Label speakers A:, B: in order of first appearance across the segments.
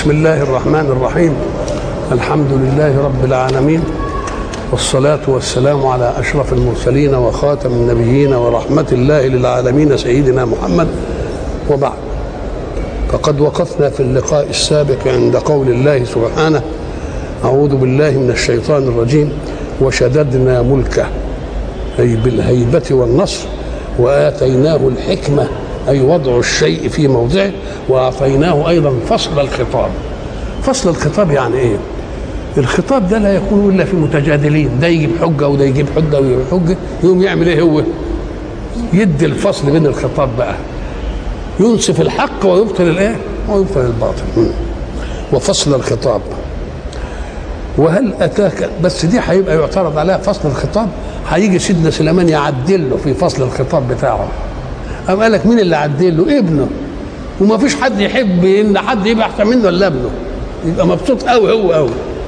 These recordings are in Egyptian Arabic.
A: بسم الله الرحمن الرحيم الحمد لله رب العالمين والصلاة والسلام على أشرف المرسلين وخاتم النبيين ورحمة الله للعالمين سيدنا محمد وبعد فقد وقفنا في اللقاء السابق عند قول الله سبحانه أعوذ بالله من الشيطان الرجيم وشددنا ملكه أي بالهيبة والنصر وآتيناه الحكمة أي وضع الشيء في موضعه وأعطيناه أيضا فصل الخطاب فصل الخطاب يعني إيه الخطاب ده لا يكون إلا في متجادلين ده يجيب حجة وده يجيب حجة ويجيب حجة يقوم يعمل إيه هو يدي الفصل بين الخطاب بقى ينصف الحق ويبطل الإيه ويبطل الباطل وفصل الخطاب وهل اتاك بس دي هيبقى يعترض عليها فصل الخطاب هيجي سيدنا سليمان يعدل له في فصل الخطاب بتاعه قام قال لك مين اللي عدل له ابنه وما فيش حد يحب ان حد يبقى احسن منه الا ابنه يبقى مبسوط قوي هو قوي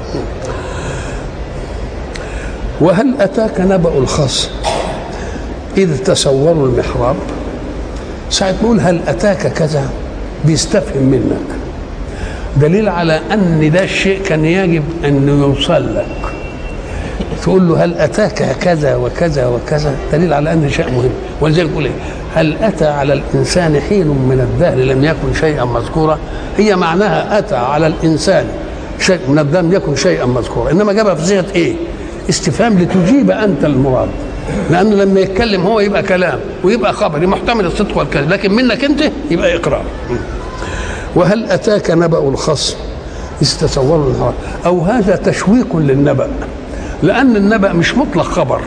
A: وهل اتاك نبأ الخصم اذ تصوروا المحراب ساعة ما يقول هل اتاك كذا بيستفهم منك دليل على ان ده الشيء كان يجب انه يوصل لك تقول له هل اتاك كذا وكذا وكذا دليل على ان شيء مهم ولذلك يقول هل اتى على الانسان حين من الدهر لم يكن شيئا مذكورا هي معناها اتى على الانسان شيء من الدهر لم يكن شيئا مذكورا انما جابها في صيغه ايه؟ استفهام لتجيب انت المراد لانه لما يتكلم هو يبقى كلام ويبقى خبر محتمل الصدق والكذب لكن منك انت يبقى اقرار وهل اتاك نبأ الخصم استتصوروا النهار او هذا تشويق للنبأ لان النبأ مش مطلق خبر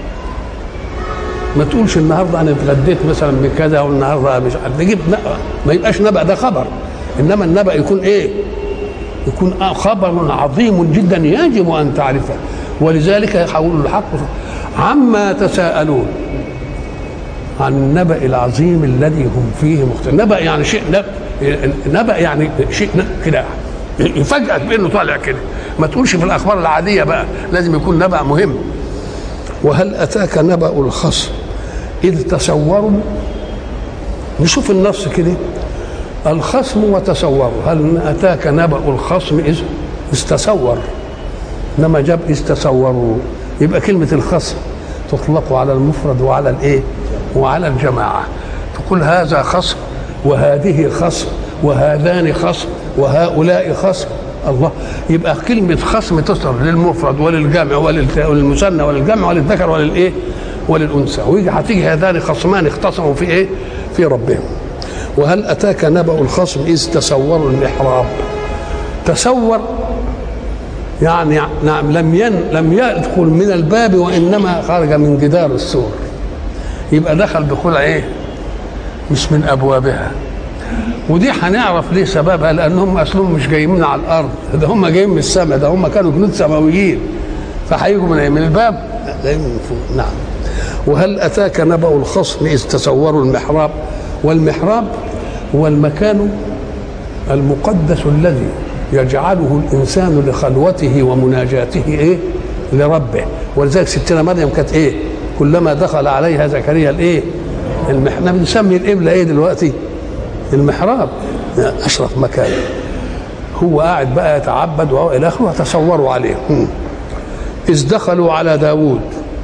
A: ما تقولش النهارده انا اتغديت مثلا بكذا والنهارده مش تجيب ما يبقاش نبأ ده خبر انما النبأ يكون ايه؟ يكون خبر عظيم جدا يجب ان تعرفه ولذلك يقول الحق عما تساءلون عن النبأ العظيم الذي هم فيه مختلفون نبأ يعني شيء نبأ نبأ يعني شيء كده يفاجئك بانه طالع كده ما تقولش في الاخبار العاديه بقى لازم يكون نبأ مهم وهل اتاك نبأ الخصم اذ تصوروا نشوف النص كده الخصم وتصوروا هل اتاك نبأ الخصم اذ استصور انما جاب اذ تصوروا يبقى كلمه الخصم تطلق على المفرد وعلى الايه وعلى الجماعه تقول هذا خصم وهذه خصم وهذان خصم وهؤلاء خصم الله يبقى كلمة خصم تصل للمفرد وللجمع وللمثنى وللجمع وللذكر وللايه؟ وللأنثى ويجي هتيجي هذان خصمان اختصموا في ايه؟ في ربهم وهل أتاك نبأ الخصم إذ تصوروا المحراب تصور يعني نعم لم ين لم يدخل من الباب وإنما خرج من جدار السور يبقى دخل بخلع ايه؟ مش من ابوابها ودي هنعرف ليه سببها لان هم اصلهم مش جايين من على الارض ده هم جايين من السماء ده هم كانوا جنود سماويين فهيجوا من من الباب جايين من فوق نعم وهل اتاك نبأ الخصم اذ تصوروا المحراب والمحراب هو المكان المقدس الذي يجعله الانسان لخلوته ومناجاته ايه لربه ولذلك ستنا مريم كانت ايه كلما دخل عليها زكريا الايه احنا بنسمي القبله ايه دلوقتي المحراب اشرف مكان هو قاعد بقى يتعبد والى اخره تصوروا عليه اذ دخلوا على داوود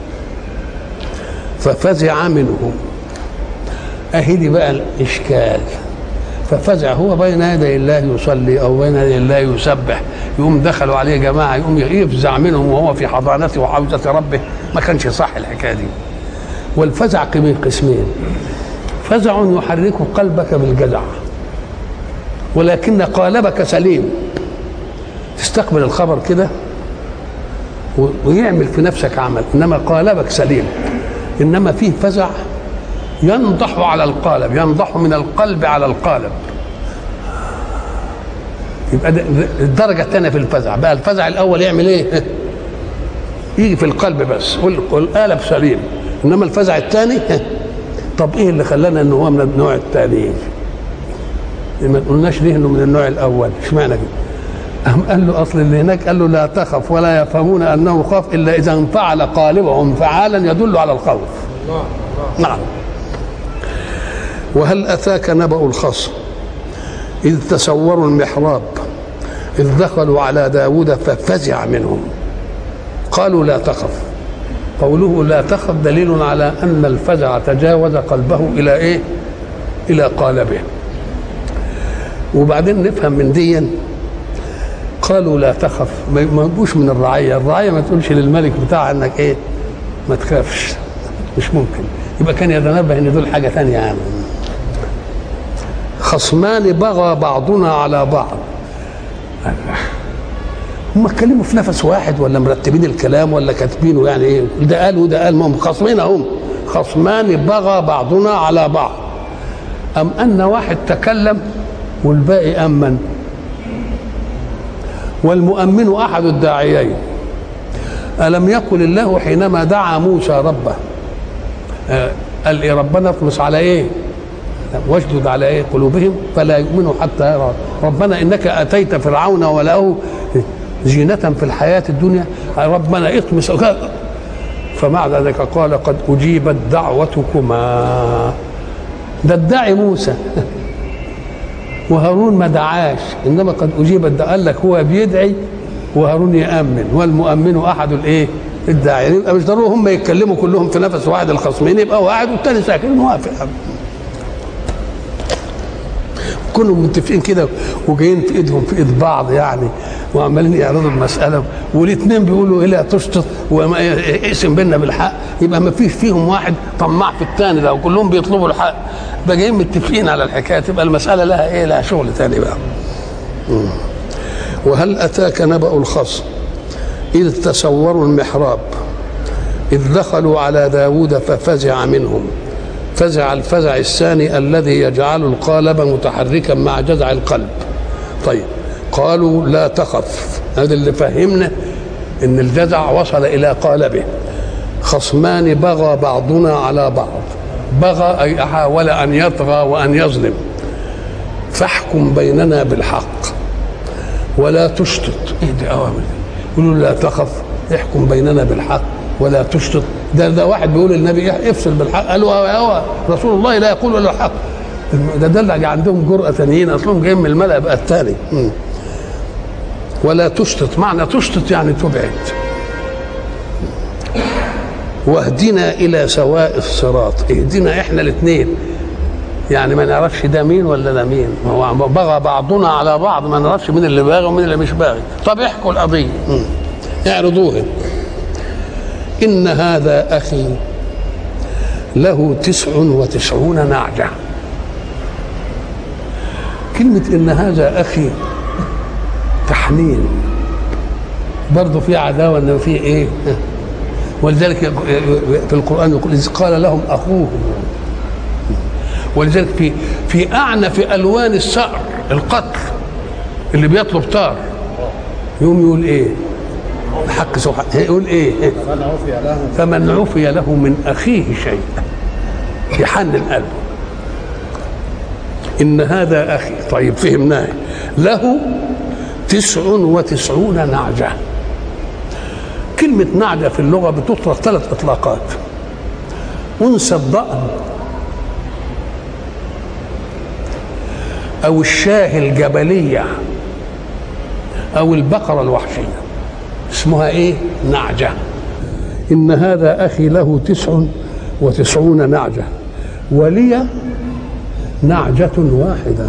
A: ففزع منهم اهي دي بقى الاشكال ففزع هو بين يدي الله يصلي او بين يدي الله يسبح يقوم دخلوا عليه جماعه يقوم يفزع منهم وهو في حضانته وعوزه ربه ما كانش صح الحكايه دي والفزع من قسمين فزع يحرك قلبك بالجزع ولكن قالبك سليم تستقبل الخبر كده ويعمل في نفسك عمل انما قالبك سليم انما فيه فزع ينضح على القالب ينضح من القلب على القالب يبقى الدرجة الثانية في الفزع بقى الفزع الأول يعمل إيه؟ يجي في القلب بس والقالب سليم انما الفزع الثاني طب ايه اللي خلانا انه هو من النوع الثاني ما قلناش ليه انه من النوع الاول اشمعنى كده أم قال له اصل اللي هناك قال له لا تخف ولا يفهمون انه خاف الا اذا انفعل قالبهم فعالا يدل على الخوف نعم وهل اتاك نبأ الخصم اذ تصوروا المحراب إذ دخلوا على داود ففزع منهم قالوا لا تخف قوله لا تخف دليل على أن الفزع تجاوز قلبه إلى إيه إلى قالبه وبعدين نفهم من دي قالوا لا تخف ما يجوش من الرعية الرعية ما تقولش للملك بتاعها انك ايه ما تخافش مش ممكن يبقى كان يتنبه ان دول حاجة ثانية يعني خصمان بغى بعضنا على بعض هم اتكلموا في نفس واحد ولا مرتبين الكلام ولا كاتبينه يعني ايه ده قال وده قال ما هم خصمين هم خصمان بغى بعضنا على بعض أم أن واحد تكلم والباقي أمن والمؤمن أحد الداعيين ألم يقل الله حينما دعا موسى ربه آه قال إيه ربنا اطمس على إيه واشدد على إيه قلوبهم فلا يؤمنوا حتى يرى ربنا إنك أتيت فرعون وله زينة في الحياة الدنيا ربنا اطمس فمع ذلك قال قد أجيبت دعوتكما ده ادعي موسى وهارون ما دعاش انما قد اجيبت قال لك هو بيدعي وهارون يامن والمؤمن احد الايه الداعين يبقى مش ضروري هم يتكلموا كلهم في نفس واحد الخصمين يبقى واحد والتاني ساكت موافق كلهم متفقين كده وجايين في ايدهم في ايد بعض يعني وعمالين يعرضوا المساله والاثنين بيقولوا ايه لا تشطط وما اقسم بينا بالحق يبقى ما فيش فيهم واحد طماع في الثاني ده وكلهم بيطلبوا الحق يبقى جايين متفقين على الحكايه تبقى المساله لها ايه لها شغل ثاني بقى مم. وهل اتاك نبأ الخصم اذ تسوروا المحراب اذ دخلوا على داود ففزع منهم فزع الفزع الثاني الذي يجعل القالب متحركا مع جزع القلب طيب قالوا لا تخف هذا اللي فهمنا ان الجزع وصل الى قالبه خصمان بغى بعضنا على بعض بغى اي حاول ان يطغى وان يظلم فاحكم بيننا بالحق ولا تشطط ايه دي اوامر يقولوا لا تخف احكم بيننا بالحق ولا تشطط ده ده واحد بيقول للنبي افصل بالحق قال له هو رسول الله لا يقول الا الحق ده دل عندهم جرأة ثانيين اصلهم جايين من الملأ بقى الثاني ولا تشطط معنى تشطط يعني تبعد واهدنا الى سواء الصراط اهدنا احنا الاثنين يعني ما نعرفش ده مين ولا ده مين هو بغى بعضنا على بعض ما نعرفش مين اللي باغي ومين اللي مش باغي طب احكوا القضيه اعرضوها إن هذا أخي له تسع وتسعون نعجة كلمة إن هذا أخي تحنين برضه في عداوة إن في إيه ولذلك في القرآن يقول إذ قال لهم أخوهم ولذلك في في أعنف ألوان السأر القتل اللي بيطلب طار يوم يقول إيه الحق سبحانه يقول ايه فمن عفي له من اخيه شيء يحنن قلبه ان هذا اخي طيب فهمناه له تسع وتسعون نعجة كلمة نعجة في اللغة بتطلق ثلاث إطلاقات أنثى الضأن أو الشاه الجبلية أو البقرة الوحشية اسمها ايه نعجة إن هذا أخي له تسع وتسعون نعجة ولي نعجة واحدة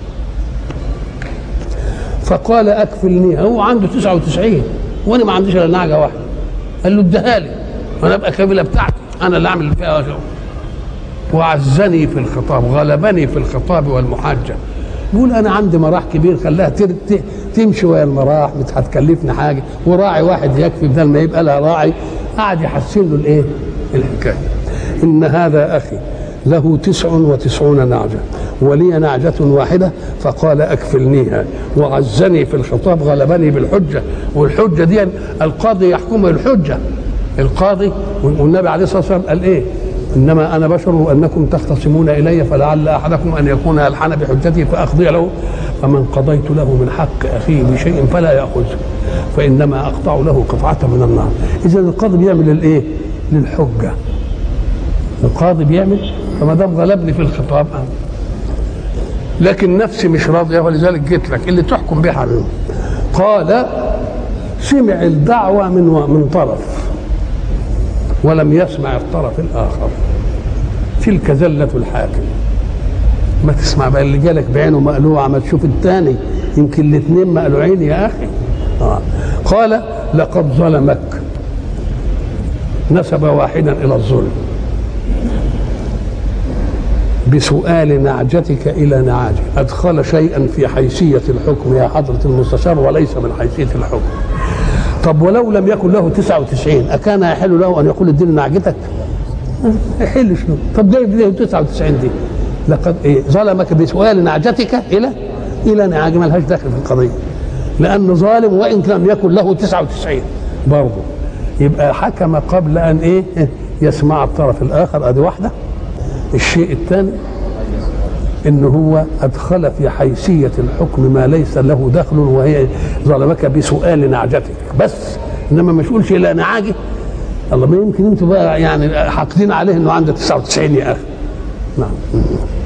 A: فقال أكفلني هو عنده تسعة وتسعين وأنا ما عنديش إلا نعجة واحدة قال له اديها لي وأنا أبقى كفيلة بتاعتي أنا اللي أعمل فيها شغل وعزني في الخطاب غلبني في الخطاب والمحاجة يقول انا عندي مراح كبير خلاها تمشي ويا المراح مش هتكلفني حاجه وراعي واحد يكفي بدل ما يبقى لها راعي قعد يحسن له الايه؟ الحكايه ان هذا اخي له تسع وتسعون نعجة ولي نعجة واحدة فقال أكفلنيها وعزني في الخطاب غلبني بالحجة والحجة دي القاضي يحكم بالحجة القاضي والنبي عليه الصلاة والسلام قال إيه انما انا بشر وانكم تختصمون الي فلعل احدكم ان يكون الحن بحجتي فاقضي له فمن قضيت له من حق اخيه بشيء فلا ياخذه فانما اقطع له قطعه من النار اذا القاضي بيعمل الايه للحجه القاضي بيعمل فما دام غلبني في الخطاب لكن نفسي مش راضيه ولذلك جيت لك اللي تحكم بها قال سمع الدعوة من من طرف ولم يسمع الطرف الآخر تلك زلة الحاكم ما تسمع بقى اللي جالك بعينه مقلوعة ما تشوف الثاني يمكن الاثنين مقلوعين يا أخي آه. قال لقد ظلمك نسب واحدا إلى الظلم بسؤال نعجتك إلى نعاجه أدخل شيئا في حيثية الحكم يا حضرة المستشار وليس من حيثية الحكم طب ولو لم يكن له 99 أكان يحل له أن يقول اديني نعجتك؟ يحل شنو؟ طب جايب ليه 99 دي؟ لقد إيه ظلمك بسؤال نعجتك إلى إلى نعاجه ملهاش دخل في القضية لأنه ظالم وإن لم يكن له 99 برضه يبقى حكم قبل أن إيه يسمع الطرف الآخر أدي واحدة الشيء الثاني ان هو ادخل في حيثيه الحكم ما ليس له دخل وهي ظلمك بسؤال نعجتك بس انما ما تقولش لا نعاجه الله ما يمكن انتوا بقى يعني حاقدين عليه انه عنده 99 يا اخي نعم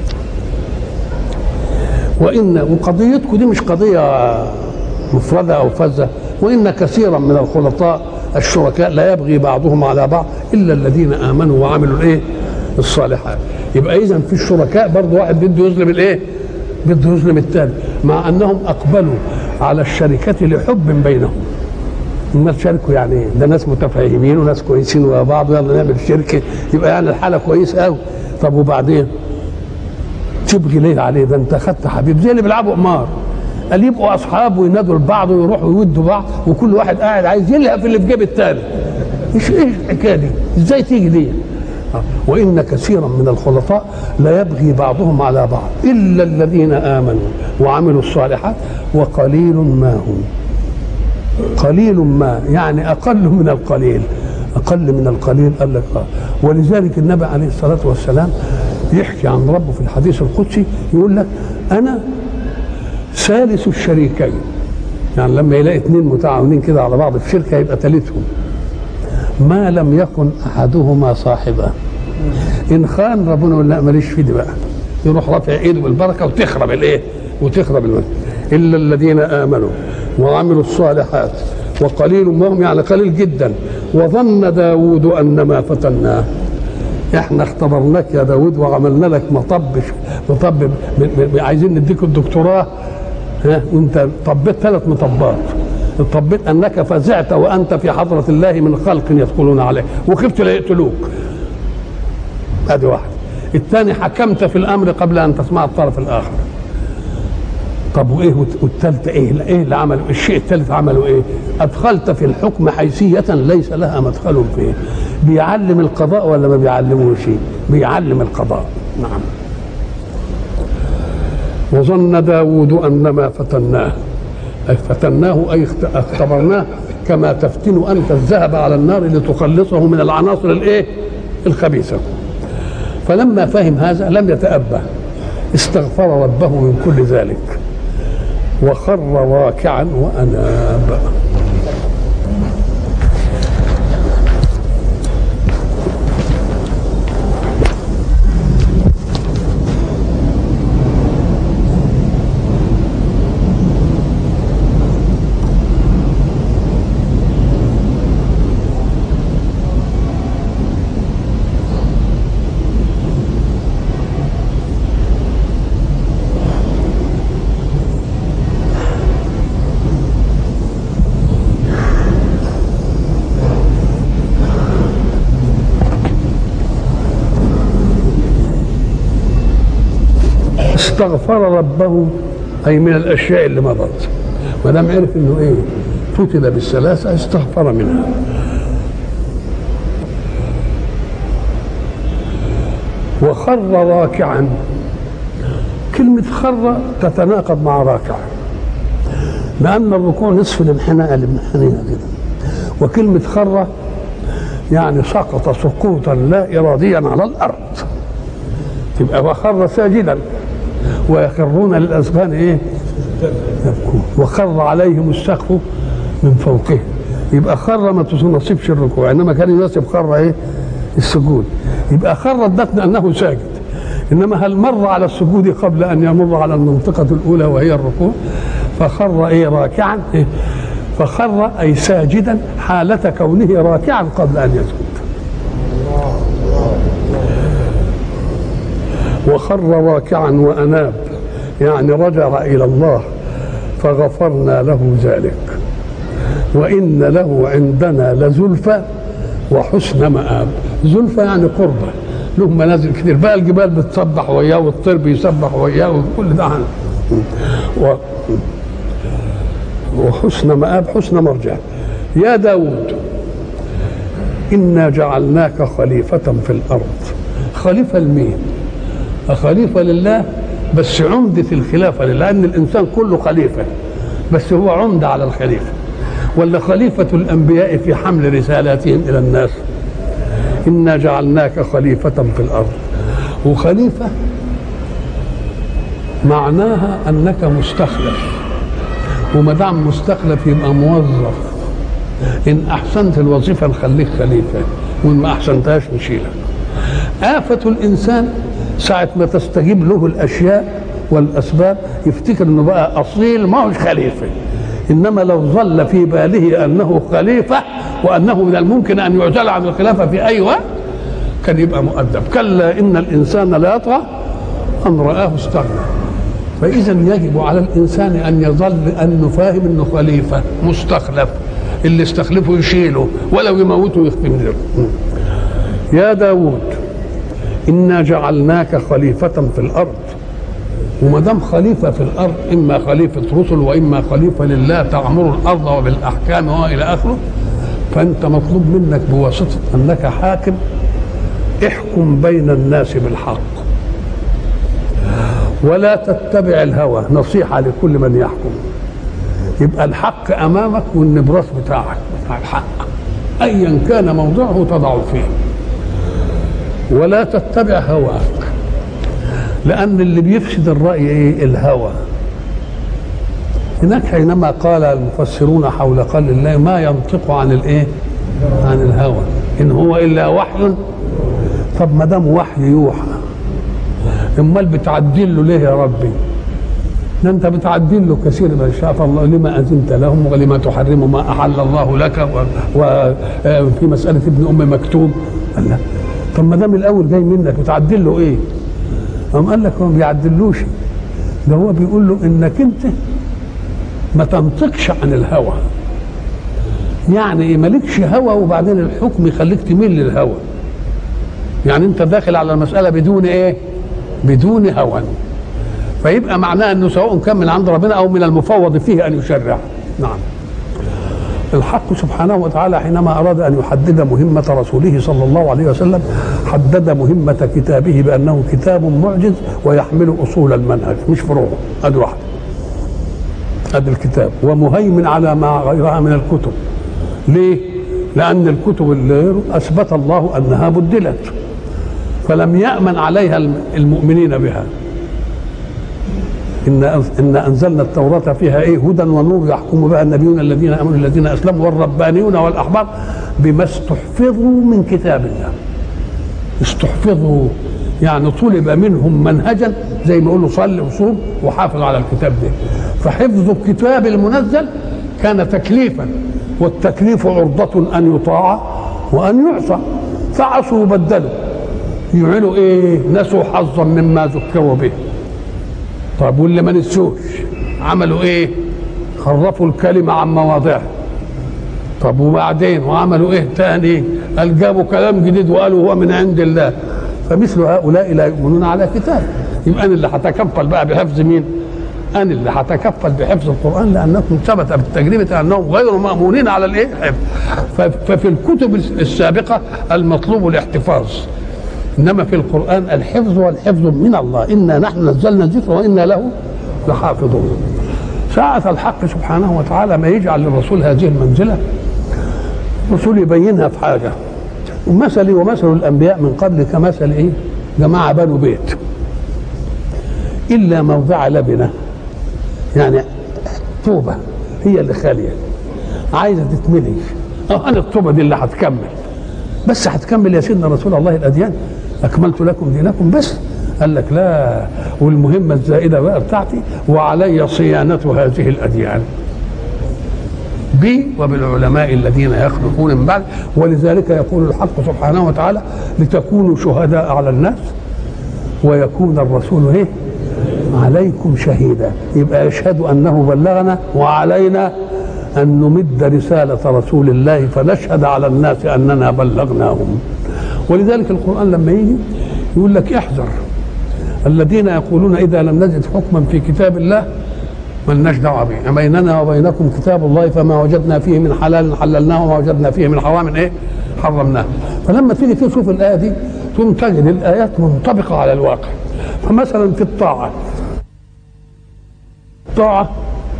A: وان وقضيتكم دي مش قضيه مفرده او فذه وان كثيرا من الخلطاء الشركاء لا يبغي بعضهم على بعض الا الذين امنوا وعملوا الايه الصالحات يبقى اذا في الشركاء برضه واحد بده يظلم الايه بده يظلم الثاني مع انهم اقبلوا على الشركه لحب بينهم ما تشاركوا يعني ايه ده ناس متفاهمين وناس كويسين ويا بعض يلا نعمل شركه يبقى يعني الحاله كويسه قوي طب وبعدين تبغي ليه عليه ده انت اخذت حبيب زي اللي بيلعبوا قمار قال يبقوا اصحاب وينادوا لبعض ويروحوا يودوا بعض وكل واحد قاعد عايز يلهق في اللي في جيب الثاني ايش ايش الحكايه دي؟ ازاي تيجي دي؟ وإن كثيرا من الخلطاء لا يبغي بعضهم على بعض إلا الذين آمنوا وعملوا الصالحات وقليل ما هم قليل ما يعني أقل من القليل أقل من القليل قال لك آه. ولذلك النبي عليه الصلاة والسلام يحكي عن ربه في الحديث القدسي يقول لك أنا ثالث الشريكين يعني لما يلاقي اثنين متعاونين كده على بعض في شركه يبقى ثالثهم ما لم يكن احدهما صاحبا ان خان ربنا يقول لا ماليش في دي بقى يروح رافع ايده بالبركه وتخرب الايه وتخرب المسجد الا الذين امنوا وعملوا الصالحات وقليل ما هم يعني قليل جدا وظن داود ان ما فتناه احنا اختبرناك يا داود وعملنا لك مطب مطب ب- ب- عايزين نديك الدكتوراه ها وانت طبيت ثلاث مطبات طبيت انك فزعت وانت في حضره الله من خلق يدخلون عليه وخفت لا يقتلوك ادي واحد الثاني حكمت في الامر قبل ان تسمع الطرف الاخر طب وايه والثالثه ايه ايه اللي عملوا الشيء الثالث عملوا ايه ادخلت في الحكم حيثيه ليس لها مدخل فيه بيعلم القضاء ولا ما بيعلمه شيء بيعلم القضاء نعم وظن داود أن ما فتناه أي فتناه أي اخت- اختبرناه كما تفتن أنت الذهب على النار لتخلصه من العناصر الإيه الخبيثة فلما فهم هذا لم يتأبه استغفر ربه من كل ذلك وخر راكعا وأناب استغفر ربه اي من الاشياء اللي مضت ما دام عرف انه ايه فتن بالثلاثه استغفر منها وخر راكعا كلمة خر تتناقض مع راكع لأن الركوع نصف الانحناء اللي بنحنيها كده وكلمة خر يعني سقط سقوطا لا إراديا على الأرض تبقى وخر ساجدا ويخرون للأذقان إيه يبكون وخر عليهم السقف من فوقهم يبقى خر ما تنصبش الركوع انما كان يناسب خر ايه السجود يبقى خر ادتنا انه ساجد انما هل مر على السجود قبل ان يمر على المنطقه الاولى وهي الركوع فخر ايه راكعا إيه؟ فخر اي ساجدا حالة كونه راكعا قبل ان يسجد وخر راكعا واناب يعني رجع الى الله فغفرنا له ذلك وان له عندنا لزلفى وحسن مآب زلفى يعني قربة له منازل كتير بقى الجبال بتسبح وياه والطير بيسبح وياه وكل ده عنه و وحسن مآب حسن مرجع يا داود إنا جعلناك خليفة في الأرض خليفة لمين خليفة لله بس عمدة الخلافة لله لأن الإنسان كله خليفة بس هو عمدة على الخليفة ولا خليفة الأنبياء في حمل رسالاتهم إلى الناس إنا جعلناك خليفة في الأرض وخليفة معناها أنك مستخلف وما دام مستخلف يبقى موظف إن أحسنت الوظيفة نخليك خليفة وإن ما أحسنتهاش نشيلك آفة الإنسان ساعة ما تستجيب له الأشياء والأسباب يفتكر إنه بقى أصيل ما هوش خليفة انما لو ظل في باله انه خليفه وانه من الممكن ان يعزل عن الخلافه في اي وقت كان يبقى مؤدب كلا ان الانسان لا يطغى ان راه استغنى فاذا يجب على الانسان ان يظل انه فاهم انه خليفه مستخلف اللي استخلفه يشيله ولو يموته يختم له يا داود انا جعلناك خليفه في الارض وما دام خليفه في الارض اما خليفه رسل واما خليفه لله تعمر الارض وبالاحكام والى اخره فانت مطلوب منك بواسطه انك حاكم احكم بين الناس بالحق ولا تتبع الهوى نصيحه لكل من يحكم يبقى الحق امامك والنبراس بتاعك بتاع الحق ايا كان موضعه تضع فيه ولا تتبع هواك لأن اللي بيفسد الرأي إيه؟ الهوى هناك حينما قال المفسرون حول قول الله ما ينطق عن الإيه؟ عن الهوى إن هو إلا وحي طب ما دام وحي يوحى امال بتعدل له ليه يا ربي؟ ده انت بتعدل له كثير ما شاء الله لما اذنت لهم ولما تحرم ما احل الله لك وفي مساله ابن ام مكتوم قال لا طب ما دام الاول جاي منك بتعدل له ايه؟ قام قال لك هو ما بيعدلوش ده هو بيقول له انك انت ما تنطقش عن الهوى يعني ايه مالكش هوى وبعدين الحكم يخليك تميل للهوى يعني انت داخل على المساله بدون ايه بدون هوى فيبقى معناه انه سواء كان من عند ربنا او من المفوض فيه ان يشرع نعم الحق سبحانه وتعالى حينما اراد ان يحدد مهمه رسوله صلى الله عليه وسلم حدد مهمه كتابه بانه كتاب معجز ويحمل اصول المنهج مش فروعه ادي واحده ادي الكتاب ومهيمن على ما غيرها من الكتب ليه؟ لان الكتب اللي غيره اثبت الله انها بدلت فلم يامن عليها المؤمنين بها إن إن أنزلنا التوراة فيها إيه هدى ونور يحكم بها النبيون الذين آمنوا الذين أسلموا والربانيون والأحبار بما استحفظوا من كتاب الله استحفظوا يعني طلب منهم منهجا زي ما يقولوا صل وصوم وحافظ على الكتاب ده فحفظ الكتاب المنزل كان تكليفا والتكليف عرضة أن يطاع وأن يعصى فعصوا وبدلوا يعملوا إيه نسوا حظا مما ذكروا به طب واللي ما نسوش عملوا ايه خرفوا الكلمة عن مواضعها طب وبعدين وعملوا ايه تاني قال جابوا كلام جديد وقالوا هو من عند الله فمثل هؤلاء لا يؤمنون على كتاب يبقى انا اللي هتكفل بقى بحفظ مين انا اللي هتكفل بحفظ القران لانكم ثبت بالتجربه انهم غير مامونين على الايه الحفظ ففي الكتب السابقه المطلوب الاحتفاظ انما في القران الحفظ والحفظ من الله انا نحن نزلنا الذكر وانا له لحافظون ساعة الحق سبحانه وتعالى ما يجعل للرسول هذه المنزلة الرسول يبينها في حاجة ومثلي ومثل الأنبياء من قبل كمثل إيه جماعة بنوا بيت إلا موضع لبنة يعني طوبة هي اللي خالية عايزة تتملي أه أنا الطوبة دي اللي هتكمل بس هتكمل يا سيدنا رسول الله الأديان أكملت لكم دينكم بس قال لك لا والمهمة الزائدة بقى بتاعتي وعلي صيانة هذه الأديان بي وبالعلماء الذين يخلقون من بعد ولذلك يقول الحق سبحانه وتعالى لتكونوا شهداء على الناس ويكون الرسول ايه عليكم شهيدا يبقى يشهد انه بلغنا وعلينا ان نمد رساله رسول الله فنشهد على الناس اننا بلغناهم ولذلك القران لما يجي يقول لك احذر الذين يقولون اذا لم نجد حكما في كتاب الله ملناش دعوه به بيننا وبينكم كتاب الله فما وجدنا فيه من حلال حللناه وما وجدنا فيه من حرام ايه حرمناه فلما تيجي تشوف الايه دي ثم تجد الايات منطبقه على الواقع فمثلا في الطاعه الطاعه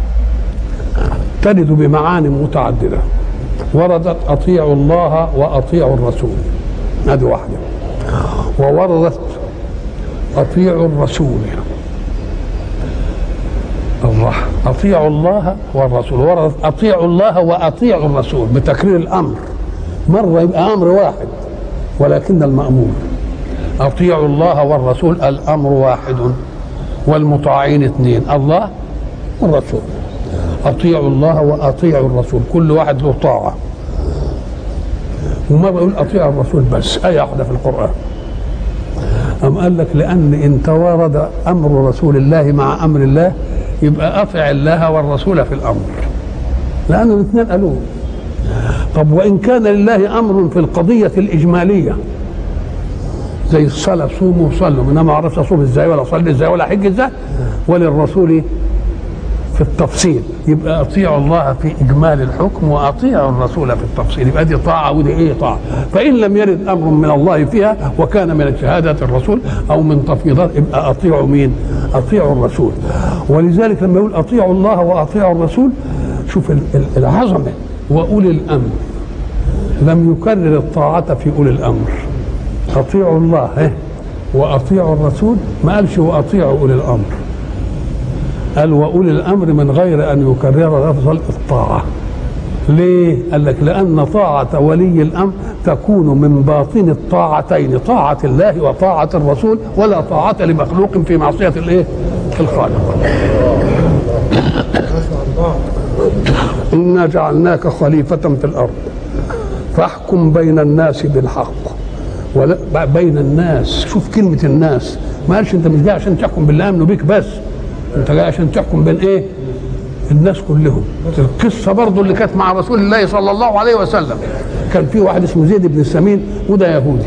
A: ترد بمعاني متعدده وردت اطيعوا الله واطيعوا الرسول هذه واحده ووردت اطيعوا الرسول الله اطيعوا الله والرسول وردت اطيعوا الله واطيعوا الرسول بتكرير الامر مره يبقى امر واحد ولكن المامور اطيعوا الله والرسول الامر واحد والمطاعين اثنين الله والرسول اطيعوا الله واطيعوا الرسول كل واحد له طاعه وما بقول اطيعوا الرسول بس ايه واحده في القران أم قال لك لأن إن توارد أمر رسول الله مع أمر الله يبقى أطع الله والرسول في الأمر لأن الاثنين قالوه طب وإن كان لله أمر في القضية الإجمالية زي الصلاة صوموا وصلوا إنما ما أعرفش أصوم إزاي ولا أصلي إزاي ولا أحج إزاي وللرسول في التفصيل يبقى اطيعوا الله في اجمال الحكم واطيعوا الرسول في التفصيل يبقى دي طاعه ودي ايه طاعه فان لم يرد امر من الله فيها وكان من شهاده الرسول او من تفويضات يبقى اطيعوا مين؟ اطيعوا الرسول ولذلك لما يقول اطيعوا الله واطيعوا الرسول شوف العظمه واولي الامر لم يكرر الطاعه في اولي الامر اطيعوا الله إيه؟ واطيعوا الرسول ما قالش واطيعوا اولي الامر قال واولي الامر من غير ان يكرر لفظ الطاعه ليه؟ قال لك لأن طاعة ولي الأمر تكون من باطن الطاعتين طاعة الله وطاعة الرسول ولا طاعة لمخلوق في معصية الإيه؟ الخالق. إنا جعلناك خليفة في الأرض فاحكم بين الناس بالحق ولا بين الناس شوف كلمة الناس ما قالش أنت مش جاي عشان تحكم بالله آمنوا بيك بس انت جاي عشان تحكم بين ايه الناس كلهم القصة برضو اللي كانت مع رسول الله صلى الله عليه وسلم كان في واحد اسمه زيد بن السمين وده يهودي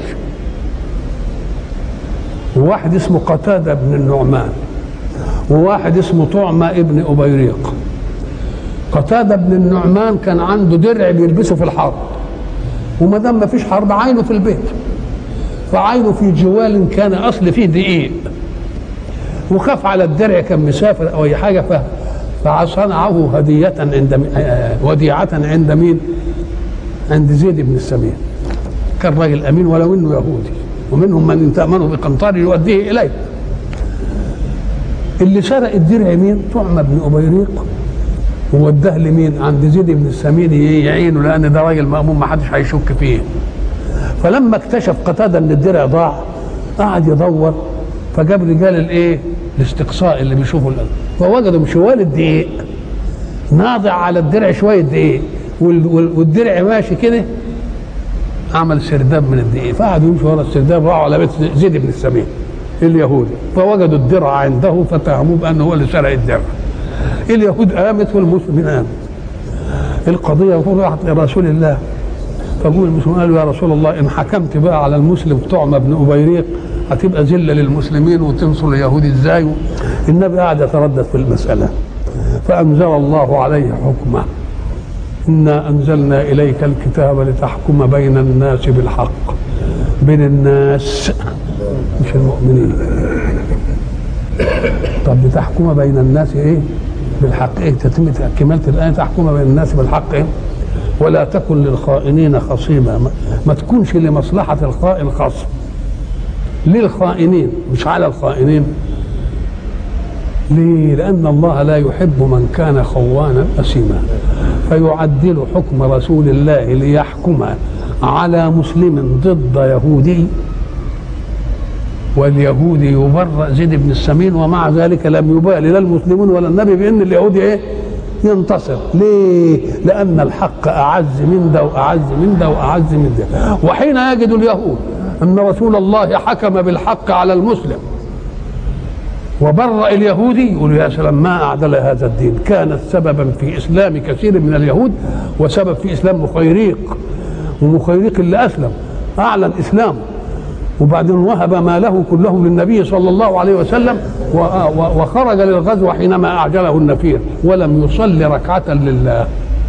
A: وواحد اسمه قتادة بن النعمان وواحد اسمه طعمة ابن أبيريق قتادة بن النعمان كان عنده درع بيلبسه في الحرب وما دام ما فيش حرب عينه في البيت فعينه في جوال كان اصل فيه دقيق وخاف على الدرع كان مسافر او اي حاجه ف فصنعه هدية عند وديعة عند مين؟ عند زيد بن السمين. كان راجل امين ولو انه يهودي ومنهم من تامنه بقنطار يؤديه اليه. اللي سرق الدرع مين؟ طعمه بن ابيريق ووداه لمين؟ عند زيد بن السمين يعينه لان ده راجل مامون ما حدش هيشك فيه. فلما اكتشف قتاده ان الدرع ضاع قعد يدور فجاب رجال الايه الاستقصاء اللي بيشوفوا الأرض فوجدوا شوال الدقيق ناضع على الدرع شويه دقيق والدرع ماشي كده عمل سرداب من الدقيق فقعدوا يمشوا ورا السرداب راحوا على بيت زيد بن السمين اليهودي فوجدوا الدرع عنده فاتهموه بانه هو اللي سرق الدرع اليهود قامت والمسلمين قامت القضيه راحت لرسول الله فقول المسلمين قالوا يا رسول الله ان حكمت بقى على المسلم طعمه بن ابيريق هتبقى ذله للمسلمين وتنصر اليهود ازاي النبي قاعد يتردد في المساله فانزل الله عليه حكمه انا انزلنا اليك الكتاب لتحكم بين الناس بالحق بين الناس مش المؤمنين طب لتحكم بين الناس ايه بالحق ايه تتم كمالة الآية تحكم بين الناس بالحق إيه؟ ولا تكن للخائنين خصيما ما, ما تكونش لمصلحة الخائن خصم للخائنين مش على الخائنين ليه؟ لأن الله لا يحب من كان خوانا أثيما فيعدل حكم رسول الله ليحكم على مسلم ضد يهودي واليهودي يبرأ زيد بن السمين ومع ذلك لم يبالي لا المسلمون ولا النبي بأن اليهودي إيه ينتصر ليه لأن الحق أعز من ده وأعز من ده وأعز من ده وحين يجد اليهود أن رسول الله حكم بالحق على المسلم وبرأ اليهودي يقول يا سلام ما أعدل هذا الدين كانت سببا في إسلام كثير من اليهود وسبب في إسلام مخيريق ومخيريق اللي أسلم أعلن إسلامه وبعدين وهب ماله كله للنبي صلى الله عليه وسلم وخرج للغزو حينما أعجله النفير ولم يصلي ركعة لله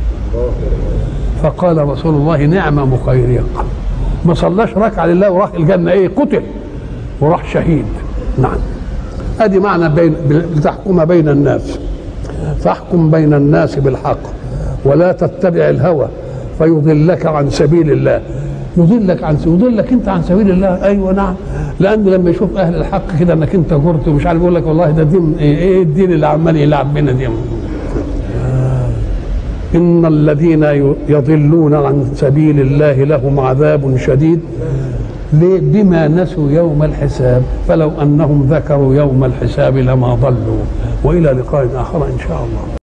A: فقال رسول الله نعم مخيريق ما صلاش ركعة لله وراح الجنة ايه قتل وراح شهيد نعم ادي معنى بين لتحكم بين الناس فاحكم بين الناس بالحق ولا تتبع الهوى فيضلك عن سبيل الله يضلك عن يضلك انت عن سبيل الله ايوه نعم لانه لما يشوف اهل الحق كده انك انت جرت ومش عارف يقول لك والله ده دين ايه الدين اللي عمال يلعب بينا دي ان الذين يضلون عن سبيل الله لهم عذاب شديد ليه؟ بما نسوا يوم الحساب فلو انهم ذكروا يوم الحساب لما ضلوا والى لقاء اخر ان شاء الله